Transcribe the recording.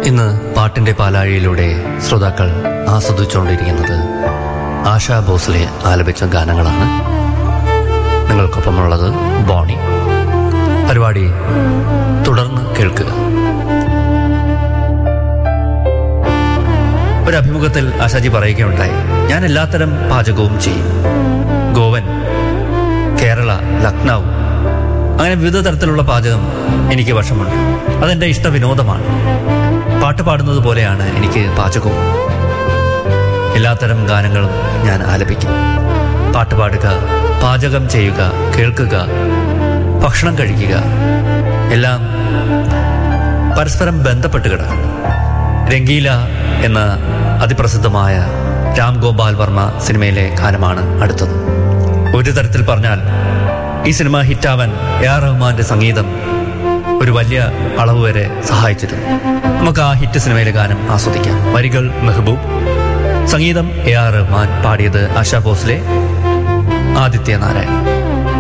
ഇന്ന് പാട്ടിന്റെ പാലാഴിയിലൂടെ ശ്രോതാക്കൾ ആസ്വദിച്ചുകൊണ്ടിരിക്കുന്നത് ആശാ ഭോസ്ലെ ആലപിച്ച ഗാനങ്ങളാണ് നിങ്ങൾക്കൊപ്പമുള്ളത് ബോണി പരിപാടി തുടർന്ന് കേൾക്കുക ഒരു അഭിമുഖത്തിൽ ആശാജി പറയുകയുണ്ടായി ഞാൻ എല്ലാത്തരം പാചകവും ചെയ്യും ഗോവൻ കേരള ലക്നൗ അങ്ങനെ വിവിധ തരത്തിലുള്ള പാചകം എനിക്ക് വശമുണ്ട് അതെന്റെ ഇഷ്ട വിനോദമാണ് പാട്ട് പാടുന്നത് പോലെയാണ് എനിക്ക് പാചകവും എല്ലാത്തരം ഗാനങ്ങളും ഞാൻ ആലപിക്കും പാട്ട് പാടുക പാചകം ചെയ്യുക കേൾക്കുക ഭക്ഷണം കഴിക്കുക എല്ലാം പരസ്പരം ബന്ധപ്പെട്ട് കിടക്കുന്നു രംഗീല എന്ന അതിപ്രസിദ്ധമായ രാം ഗോപാൽ വർമ്മ സിനിമയിലെ ഗാനമാണ് അടുത്തത് ഒരു തരത്തിൽ പറഞ്ഞാൽ ഈ സിനിമ ഹിറ്റാവാൻ എ ആർ റഹ്മാന്റെ സംഗീതം ഒരു വലിയ അളവ് വരെ സഹായിച്ചിരുന്നു നമുക്ക് ആ ഹിറ്റ് സിനിമയിലെ ഗാനം ആസ്വദിക്കാം വരികൾ മെഹബൂബ് സംഗീതം എ ആർ റഹ്മാൻ പാടിയത് ആശാ ഭോസ്ലെ ആദിത്യ നാരായൺ